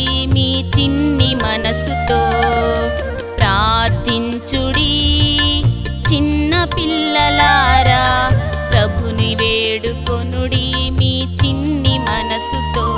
మీ చిన్ని మనసుతో ప్రార్థించుడి చిన్న పిల్లలారా ప్రభుని వేడుకొనుడి మీ చిన్ని మనసుతో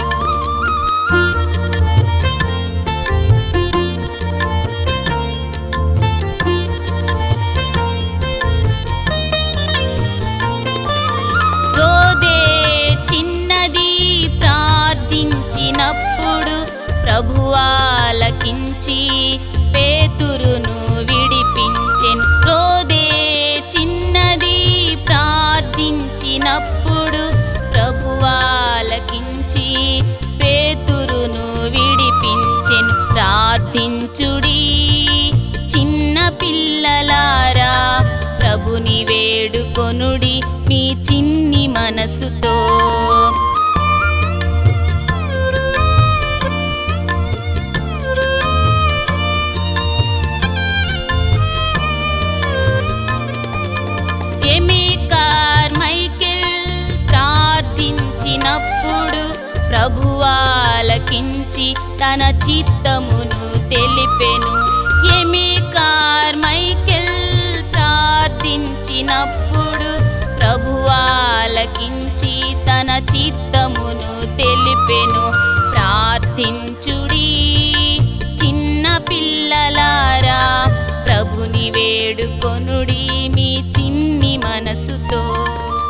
రోదే చిన్నది ప్రార్థించినప్పుడు ప్రభువాలకించి పేతురును విడిపించెన్ రోదే చిన్నది ప్రార్థించినప్పుడు ప్రభువాలకించి పేతురును విడిపించెన్ ప్రార్థించుడి చిన్న పిల్లలారా ప్రభుని వేడుకొనుడి మీ చిన్ని మనసుతో ఎమేకార్ మైకేల్ ప్రార్థించినప్పుడు ప్రభువాలకించి తన చిత్తమును తెలిపెను ఎమేకార్ మైకేల్ ప్రార్థించినప్పుడు ప్రభువాలకించి తన చిత్తమును తెలిపెను ప్రార్థించుడి చిన్న పిల్లలారా ప్రభుని వేడుకొనుడి మీ చిన్ని మనసుతో